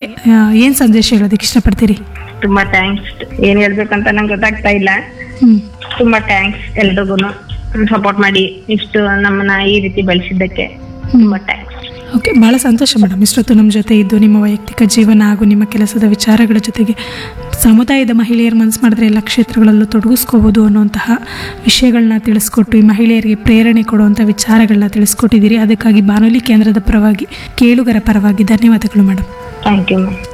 ಏನು ಸಂದೇಶ ಹೇಳೋದಕ್ಕೆ ಇಷ್ಟಪಡ್ತೀರಿ ತುಂಬಾ ಥ್ಯಾಂಕ್ಸ್ ಏನ್ ಹೇಳ್ಬೇಕಂತ ನಂಗೆ ಗೊತ್ತಾಗ್ತಾ ಇಲ್ಲ ಹ್ಞೂ ತುಂಬಾ ಥ್ಯಾಂಕ್ಸ್ ಎಲ್ರಿಗೂ ಸಪೋರ್ಟ್ ಮಾಡಿ ಇಷ್ಟು ನಮ್ಮನ್ನ ಈ ರೀತಿ ಬೆಳೆಸಿದ್ದಕ್ಕೆ ತುಂಬಾ ಥ್ಯಾಂಕ್ಸ್ ಓಕೆ ಭಾಳ ಸಂತೋಷ ಮೇಡಮ್ ಇಷ್ಟೊತ್ತು ನಮ್ಮ ಜೊತೆ ಇದ್ದು ನಿಮ್ಮ ವೈಯಕ್ತಿಕ ಜೀವನ ಹಾಗೂ ನಿಮ್ಮ ಕೆಲಸದ ವಿಚಾರಗಳ ಜೊತೆಗೆ ಸಮುದಾಯದ ಮಹಿಳೆಯರು ಮನಸ್ಸು ಮಾಡಿದ್ರೆ ಎಲ್ಲ ಕ್ಷೇತ್ರಗಳಲ್ಲೂ ತೊಡಗಿಸ್ಕೋಬೋದು ಅನ್ನುವಂತಹ ವಿಷಯಗಳನ್ನ ತಿಳಿಸ್ಕೊಟ್ಟು ಈ ಮಹಿಳೆಯರಿಗೆ ಪ್ರೇರಣೆ ಕೊಡುವಂಥ ವಿಚಾರಗಳನ್ನ ತಿಳಿಸ್ಕೊಟ್ಟಿದ್ದೀರಿ ಅದಕ್ಕಾಗಿ ಬಾನುಲಿ ಕೇಂದ್ರದ ಪರವಾಗಿ ಕೇಳುಗರ ಪರವಾಗಿ ಧನ್ಯವಾದಗಳು ಮೇಡಮ್ ಥ್ಯಾಂಕ್ ಯು ಮ್ಯಾಮ್